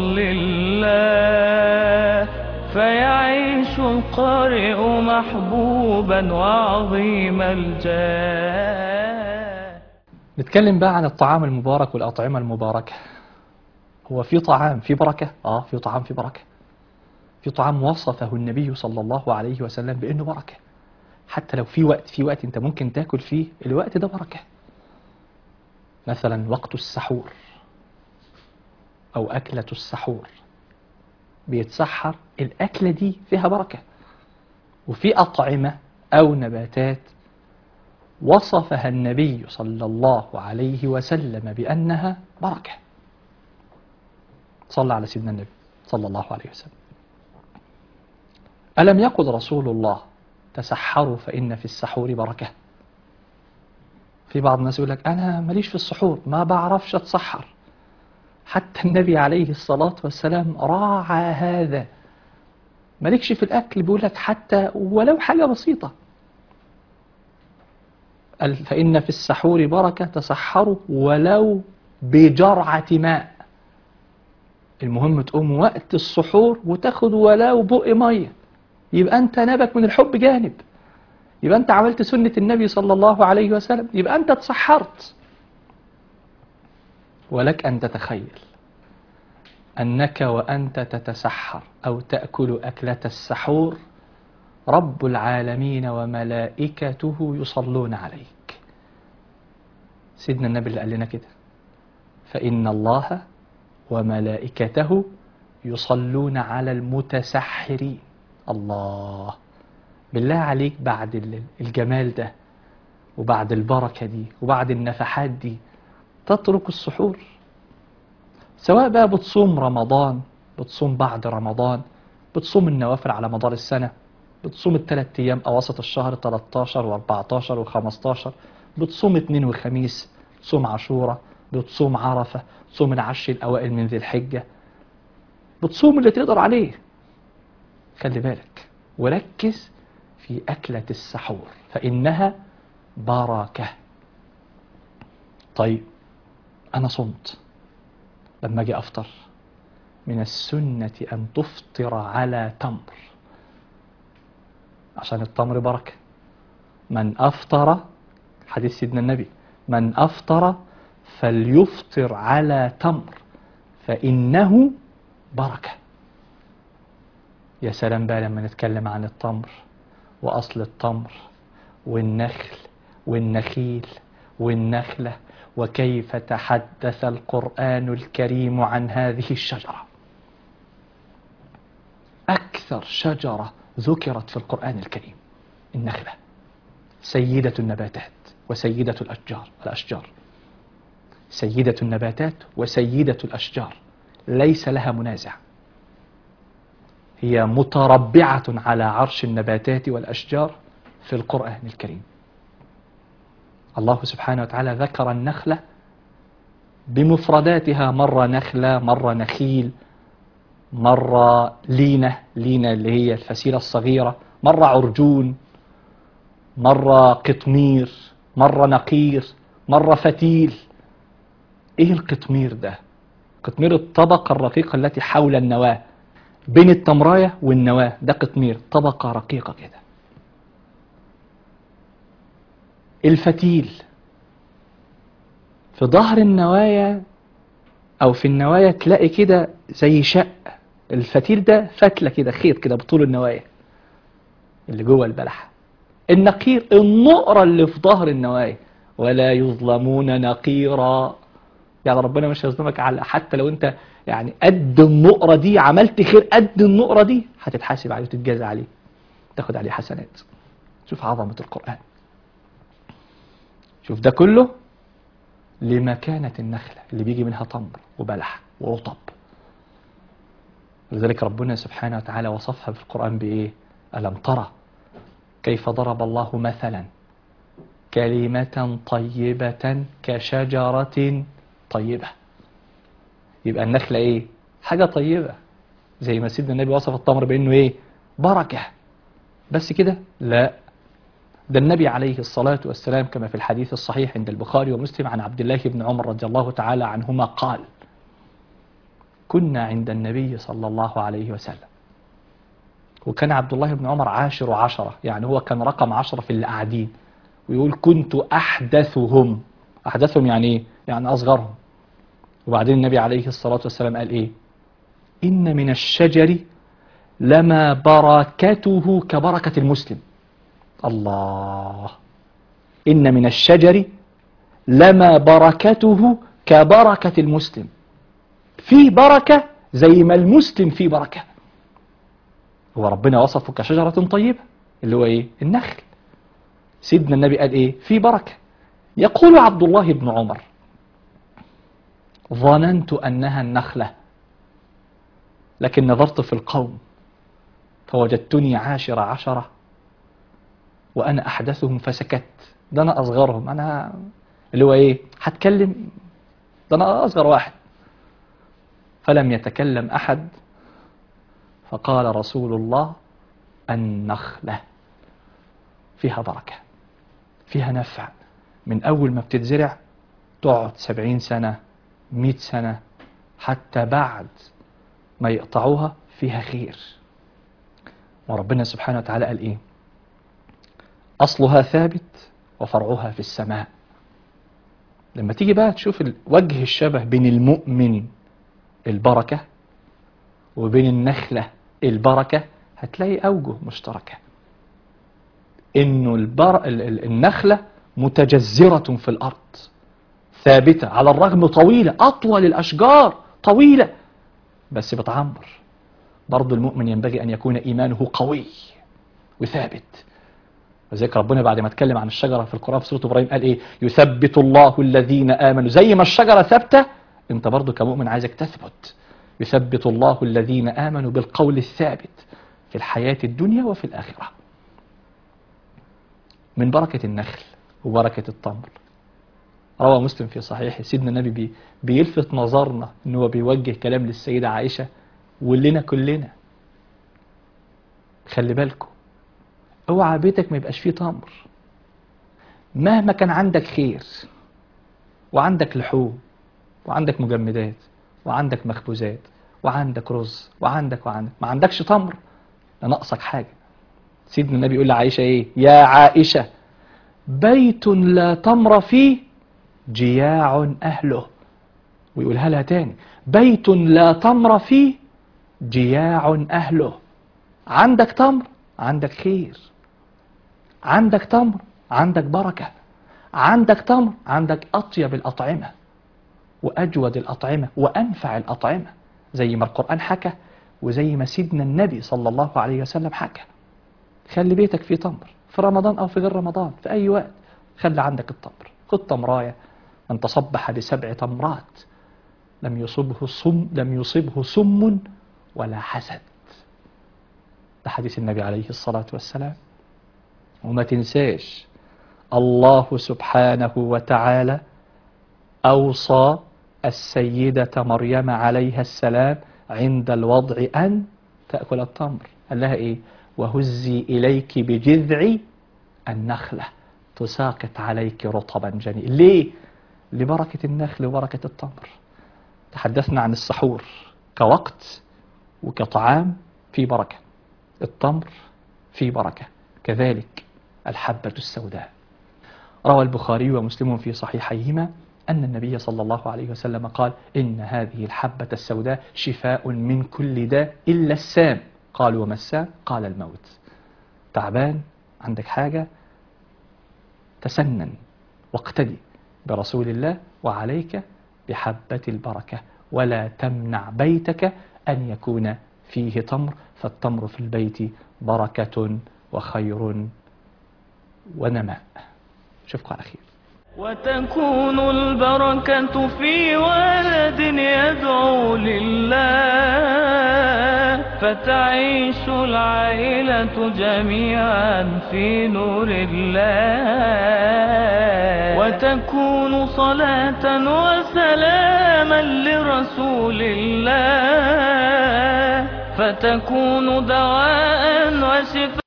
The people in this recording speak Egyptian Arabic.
بفضل الله فيعيش القارئ محبوبا وعظيم الجاه نتكلم بقى عن الطعام المبارك والأطعمة المباركة هو في طعام في بركة؟ آه في طعام في بركة في طعام وصفه النبي صلى الله عليه وسلم بأنه بركة حتى لو في وقت في وقت أنت ممكن تاكل فيه الوقت ده بركة مثلا وقت السحور أو أكلة السحور بيتسحر الأكلة دي فيها بركة وفي أطعمة أو نباتات وصفها النبي صلى الله عليه وسلم بأنها بركة صلى على سيدنا النبي صلى الله عليه وسلم ألم يقل رسول الله تسحروا فإن في السحور بركة في بعض الناس يقول لك أنا ماليش في السحور ما بعرفش أتسحر حتى النبي عليه الصلاة والسلام راعى هذا مالكش في الأكل بيقول لك حتى ولو حاجة بسيطة قال فإن في السحور بركة تسحروا ولو بجرعة ماء المهم تقوم وقت السحور وتاخد ولو بق مية يبقى أنت نبك من الحب جانب يبقى أنت عملت سنة النبي صلى الله عليه وسلم يبقى أنت تسحرت ولك أن تتخيل أنك وأنت تتسحر أو تأكل أكلة السحور رب العالمين وملائكته يصلون عليك سيدنا النبي اللي قال لنا كده فإن الله وملائكته يصلون على المتسحرين الله بالله عليك بعد الجمال ده وبعد البركة دي وبعد النفحات دي تترك السحور سواء بقى بتصوم رمضان بتصوم بعد رمضان بتصوم النوافل على مدار السنة بتصوم الثلاث أيام أواسط الشهر 13 و14 و15 بتصوم اثنين وخميس بتصوم عاشورة بتصوم عرفة بتصوم العشر الأوائل من ذي الحجة بتصوم اللي تقدر عليه خلي بالك وركز في أكلة السحور فإنها بركة طيب أنا صمت لما أجي أفطر من السنة أن تفطر على تمر عشان التمر بركة من أفطر حديث سيدنا النبي من أفطر فليفطر على تمر فإنه بركة يا سلام بقى لما نتكلم عن التمر وأصل التمر والنخل والنخيل والنخلة وكيف تحدث القرآن الكريم عن هذه الشجرة أكثر شجرة ذكرت في القرآن الكريم النخلة سيدة النباتات وسيدة الأشجار الأشجار سيدة النباتات وسيدة الأشجار ليس لها منازع هي متربعة على عرش النباتات والأشجار في القرآن الكريم الله سبحانه وتعالى ذكر النخلة بمفرداتها مرة نخلة مرة نخيل مرة لينة لينة اللي هي الفسيلة الصغيرة مرة عرجون مرة قطمير مرة نقير مرة فتيل ايه القطمير ده قطمير الطبقة الرقيقة التي حول النواة بين التمراية والنواة ده قطمير طبقة رقيقة كده الفتيل في ظهر النوايا او في النوايا تلاقي كده زي شق الفتيل ده فتلة كده خيط كده بطول النوايا اللي جوه البلح النقير النقرة اللي في ظهر النوايا ولا يظلمون نقيرا يعني ربنا مش هيظلمك على حتى لو انت يعني قد النقرة دي عملت خير قد النقرة دي هتتحاسب عليه وتتجازى عليه تاخد عليه حسنات شوف عظمة القرآن شوف ده كله لمكانة النخلة اللي بيجي منها تمر وبلح ورطب لذلك ربنا سبحانه وتعالى وصفها في القرآن بإيه ألم ترى كيف ضرب الله مثلا كلمة طيبة كشجرة طيبة يبقى النخلة إيه حاجة طيبة زي ما سيدنا النبي وصف التمر بأنه إيه بركة بس كده لا ده النبي عليه الصلاة والسلام كما في الحديث الصحيح عند البخاري ومسلم عن عبد الله بن عمر رضي الله تعالى عنهما قال كنا عند النبي صلى الله عليه وسلم وكان عبد الله بن عمر عاشر عشرة يعني هو كان رقم عشرة في اللي قاعدين ويقول كنت أحدثهم أحدثهم يعني إيه؟ يعني أصغرهم وبعدين النبي عليه الصلاة والسلام قال إيه إن من الشجر لما بركته كبركة المسلم الله إن من الشجر لما بركته كبركة المسلم في بركة زي ما المسلم فيه بركة هو ربنا وصفه كشجرة طيبة اللي هو ايه النخل سيدنا النبي قال ايه في بركة يقول عبد الله بن عمر ظننت أنها النخلة لكن نظرت في القوم فوجدتني عاشر عشرة وأنا أحدثهم فسكت ده أنا أصغرهم أنا اللي هو إيه هتكلم ده أنا أصغر واحد فلم يتكلم أحد فقال رسول الله النخلة فيها بركة فيها نفع من أول ما بتتزرع تقعد سبعين سنة مئة سنة حتى بعد ما يقطعوها فيها خير وربنا سبحانه وتعالى قال إيه أصلها ثابت وفرعها في السماء لما تيجي بقى تشوف وجه الشبه بين المؤمن البركة وبين النخلة البركة هتلاقي أوجه مشتركة إنه البر... النخلة متجذرة في الأرض ثابتة على الرغم طويلة أطول الأشجار طويلة بس بتعمر برضو المؤمن ينبغي أن يكون إيمانه قوي وثابت وذلك ربنا بعد ما اتكلم عن الشجرة في القرآن في سورة إبراهيم قال إيه يثبت الله الذين آمنوا زي ما الشجرة ثابتة أنت برضو كمؤمن عايزك تثبت يثبت الله الذين آمنوا بالقول الثابت في الحياة الدنيا وفي الآخرة من بركة النخل وبركة التمر روى مسلم في صحيح سيدنا النبي بي بيلفت نظرنا ان هو بيوجه كلام للسيدة عائشة ولنا كلنا خلي بالكم اوعى بيتك ما يبقاش فيه تمر مهما كان عندك خير وعندك لحوم وعندك مجمدات وعندك مخبوزات وعندك رز وعندك وعندك ما عندكش تمر لا ناقصك حاجة سيدنا النبي يقول لعائشة ايه يا عائشة بيت لا تمر فيه جياع أهله ويقولها لها تاني بيت لا تمر فيه جياع أهله عندك تمر عندك خير عندك تمر عندك بركة عندك تمر عندك أطيب الأطعمة وأجود الأطعمة وأنفع الأطعمة زي ما القرآن حكى وزي ما سيدنا النبي صلى الله عليه وسلم حكى خلي بيتك فيه تمر في رمضان أو في غير رمضان في أي وقت خلي عندك التمر خد تمراية من تصبح بسبع تمرات لم يصبه سم لم يصبه سم ولا حسد ده حديث النبي عليه الصلاة والسلام وما تنساش الله سبحانه وتعالى أوصى السيدة مريم عليها السلام عند الوضع أن تأكل التمر قال لها إيه وهزي إليك بجذع النخلة تساقط عليك رطبا جنيا ليه لبركة النخل وبركة التمر تحدثنا عن السحور كوقت وكطعام في بركة التمر في بركة كذلك الحبة السوداء روى البخاري ومسلم في صحيحيهما أن النبي صلى الله عليه وسلم قال إن هذه الحبة السوداء شفاء من كل داء إلا السام قال وما السام قال الموت تعبان عندك حاجة تسنن واقتدي برسول الله وعليك بحبة البركة ولا تمنع بيتك أن يكون فيه تمر فالتمر في البيت بركة وخير ونماء اشوفكم على خير وتكون البركة في ولد يدعو لله فتعيش العائلة جميعا في نور الله وتكون صلاة وسلاما لرسول الله فتكون دواء وشفاء